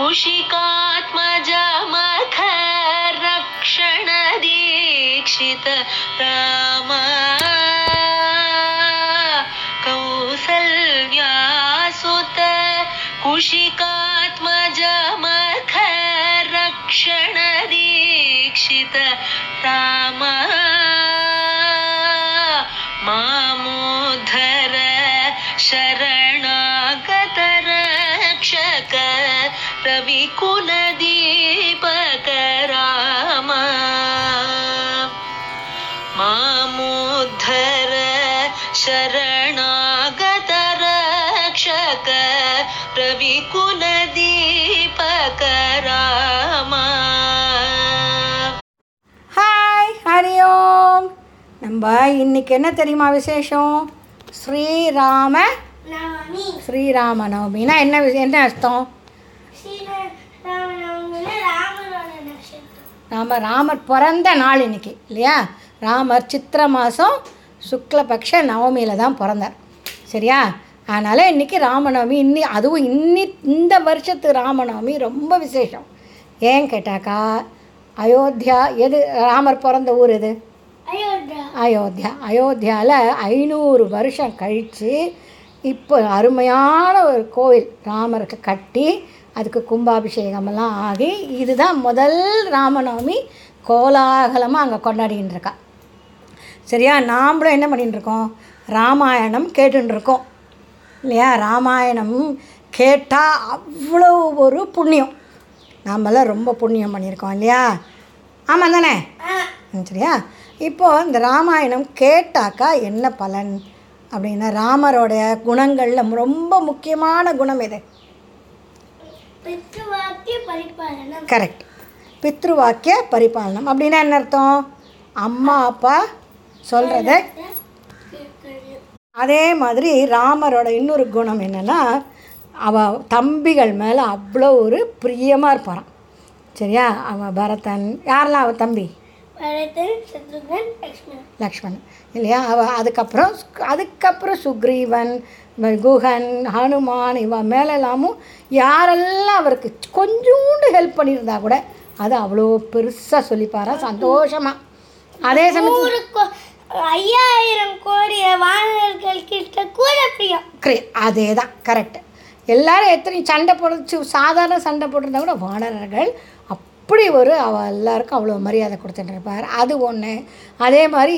कुशिकात्मजमखरक्षणदीक्षित राम कौसल्यासुत कुशिकात्मजमखरक्षणदीक्षित राम मामोद्धर शरणागत रक्षक रविकुलदीपक राम मामुद्धर शरणागत रक्षक रविकुलदीपक राम ஹாய் ஹரி ஓம் நம்ம இன்னைக்கு என்ன தெரியுமா விசேஷம் ஸ்ரீராம நவமி ஸ்ரீராம நவமினா என்ன வி- என்ன அர்த்தம் ஸ்ரீராமநவமியில ராமரோட நட்சத்திரம் ராம ராமர் பிறந்த நாள் இன்னைக்கு இல்லையா ராமர் சித்திர மாதம் சுக்லபக்ஷ நவமியில் தான் பிறந்தார் சரியா அதனால் இன்றைக்கி ராமநவமி இன்னி அதுவும் இன்னி இந்த வருஷத்து ராமநவமி ரொம்ப விசேஷம் ஏன் கேட்டாக்கா அயோத்தியா எது ராமர் பிறந்த ஊர் எது அயோத்தியா அயோத்தியா அயோத்தியாவில் ஐநூறு வருஷம் கழித்து இப்போ அருமையான ஒரு கோவில் ராமருக்கு கட்டி அதுக்கு கும்பாபிஷேகமெல்லாம் ஆகி இதுதான் முதல் ராமநவமி கோலாகலமாக அங்கே கொண்டாடிக்கிட்டு இருக்கா சரியா நாம்ளும் என்ன பண்ணிட்டு இருக்கோம் ராமாயணம் கேட்டுன்னு இருக்கோம் இல்லையா ராமாயணம் கேட்டால் அவ்வளோ ஒரு புண்ணியம் நாமெல்லாம் ரொம்ப புண்ணியம் பண்ணியிருக்கோம் இல்லையா ஆமாம் தானே ம், சரியா இப்போது இந்த ராமாயணம் கேட்டாக்கா என்ன பலன் அப்படின்னா ராமரோடைய குணங்களில் ரொம்ப முக்கியமான குணம் எது பித்ருவாக்கிய பரிபாலனம் கரெக்ட் பித்ருவாக்கிய பரிபாலனம் அப்படின்னா என்ன அர்த்தம் அம்மா அப்பா சொல்கிறத அதே மாதிரி ராமரோட இன்னொரு குணம் என்னென்னா அவ தம்பிகள் மேலே அவ்வளோ ஒரு பிரியமாக இருப்பாரான் சரியா அவன் பரதன் யாரெல்லாம் அவன் தம்பி பரதன் சத்ருகன் லக்ஷ்மணன் லக்ஷ்மணன் இல்லையா அவ அதுக்கப்புறம் சு- அதுக்கப்புறம் சுக்ரீவன் ம- குஹன் ஹனுமான் இவன் மேலெல்லாமும் யாரெல்லாம் அவருக்கு கொஞ்சோண்டு ஹெல்ப் பண்ணியிருந்தா கூட அது அவ்வளோ பெருசாக சொல்லிப்பாரா சந்தோஷமாக அதே சமயத்தில் நூறு கோ ஐயாயிரம் கோடி வானவர்கள் கிட்ட கூட பிரியம் கிரே அதே தான் கரெக்டு எல்லாரும் எத்தனை சண்டை போடுச்சு சாதாரண சண்டை போட்டிருந்தா கூட வானரர்கள் அப்படி ஒரு அவ எல்லாருக்கும் அவ்வளோ மரியாதை கொடுத்துட்டு இருப்பார் அது ஒன்று அதே மாதிரி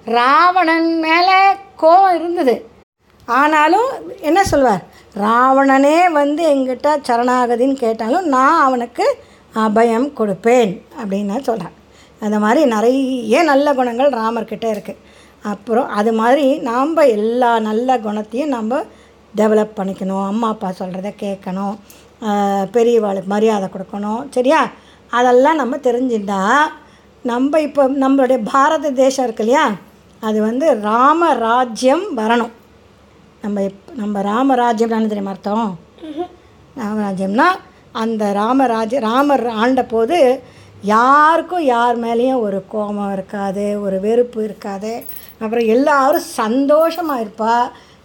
ராவணன் மேலே கோவம் இருந்தது ஆனாலும் என்ன சொல்வார் ராவணனே வந்து எங்கிட்ட சரணாகதின்னு கேட்டாலும் நான் அவனுக்கு அபயம் கொடுப்பேன் அப்படின்னு சொல்கிறார் அந்த மாதிரி நிறைய நல்ல குணங்கள் ராமர்கிட்ட இருக்குது அப்புறம் அது மாதிரி நாம் எல்லா நல்ல குணத்தையும் நம்ம டெவலப் பண்ணிக்கணும் அம்மா அப்பா சொல்கிறத கேட்கணும் ஆஹ் பெரியவாளுக்கு மரியாதை கொடுக்கணும் சரியா அதெல்லாம் நம்ம தெரிஞ்சுட்டா நம்ம இப்போ நம்மளுடைய பாரத தேசம் இருக்கு இல்லையா அது வந்து ராமராஜ்யம் வரணும் நம்ம எப் நம்ம ராமராஜ்யம் என்ன தெரியுமா அர்த்தம் ராமராஜ்யம்னா அந்த ராமராஜ்ய ராமர் ஆண்ட போது யாருக்கும் யார் மேலேயும் ஒரு கோபம் இருக்காது ஒரு வெறுப்பு இருக்காது அப்புறம் எல்லாரும் சந்தோஷமாக இருப்பா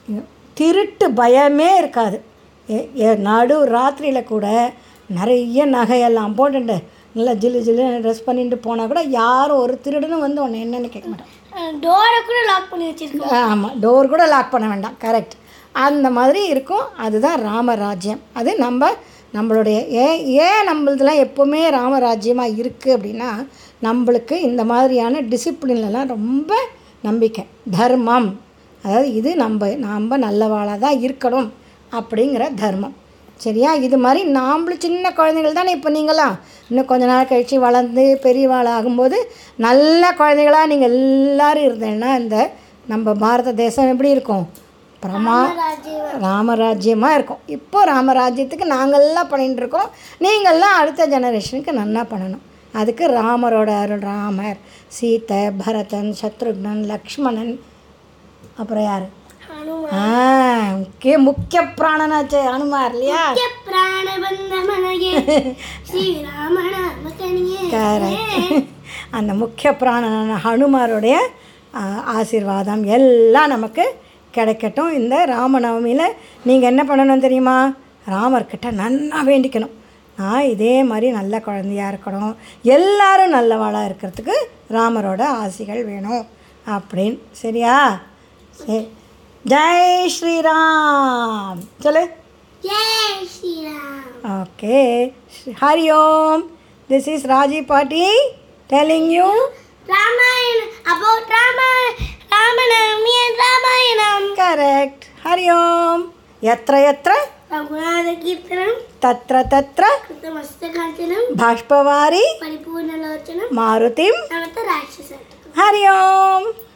திருட்டு பயமே இருக்காது எ- எ- நடு ராத்திரியில் கூட நிறைய நகையெல்லாம் போட்டுட்டு நல்லா ஜில்லு ஜில்லுன்னு ட்ரெஸ் பண்ணிட்டு போனால் கூட யாரும் ஒரு திருடனும் வந்து உன்னை என்னன்னு கேட்க மாட்டான் டோரை கூட லாக் பண்ணி வச்சிருக்கோம் ஆமாம் டோர் கூட லாக் பண்ண வேண்டாம் கரெக்ட் அந்த மாதிரி இருக்கும் அதுதான் ராமராஜ்யம் அது நம்ம நம்மளுடைய ஏன் ஏன் நம்மளதுலாம் எப்போவுமே ராமராஜ்யமாக இருக்குது அப்படின்னா நம்மளுக்கு இந்த மாதிரியான டிசிப்ளின்லலாம் ரொம்ப நம்பிக்கை தர்மம் அதாவது இது நம்ம நாம் நல்லவாளாக தான் இருக்கணும் அப்படிங்கிற தர்மம் சரியா இது மாதிரி நாம்ளும் சின்ன குழந்தைகள் தானே இப்போ நீங்களாம் இன்னும் கொஞ்ச நாள் கழித்து வளர்ந்து பெரியவாள் ஆகும்போது நல்ல குழந்தைகளாக நீங்கள் எல்லாரும் இருந்தேன்னா இந்த நம்ம பாரத தேசம் எப்படி இருக்கும் பிரமா ராமராஜ்யமாக இருக்கும் இப்போ ராமராஜ்யத்துக்கு நாங்கள்லாம் பண்ணிட்டு இருக்கோம் நீங்கள்லாம் அடுத்த ஜெனரேஷனுக்கு நல்லா பண்ணணும் அதுக்கு ராமரோட அருள் ராமர் சீதை பரதன் சத்ருக்னன் லக்ஷ்மணன் அப்புறம் யார் ஹனுமான் ஆ முக்கிய முக்கிய பிராணனாச்சே ஹனுமார் இல்லையா ಪ್ರಾಣ ಬಂದ ಮನೆಗೆ ಶ್ರೀರಾಮನ ಮಗನಿಗೆ கரெக்ட் அந்த முக்கிய பிராணனான ஹனுமாருடைய ஆ, ஆசீர்வாதம் எல்லாம் நமக்கு கிடைக்கட்டும் இந்த ராமநவமியில் நீங்கள் என்ன பண்ணணும் தெரியுமா ராமர்கிட்ட நன்னா வேண்டிக்கணும் நான் இதே மாதிரி நல்ல குழந்தையா இருக்கணும் எல்லாரும் நல்லவாளாக இருக்கிறதுக்கு ராமரோட ஆசிகள் வேணும் அப்படின்னு சரியா சரி ஜெய் ஸ்ரீராம் சொல்லு Jai Shriram okay Hari Om this is Raji பாட்டி telling you Ramayanam about Ramayanam Ramanavami and Ramayanam correct Hari Om எத்திர எத்திர ரகுநாத கீர்த்தனம் தத்ர தத்ர కృతమస్తకాంచనం బాష్పవారి పరిపూర్ణలోచనం మారుతిం నమత రాక్షస హరి ఓం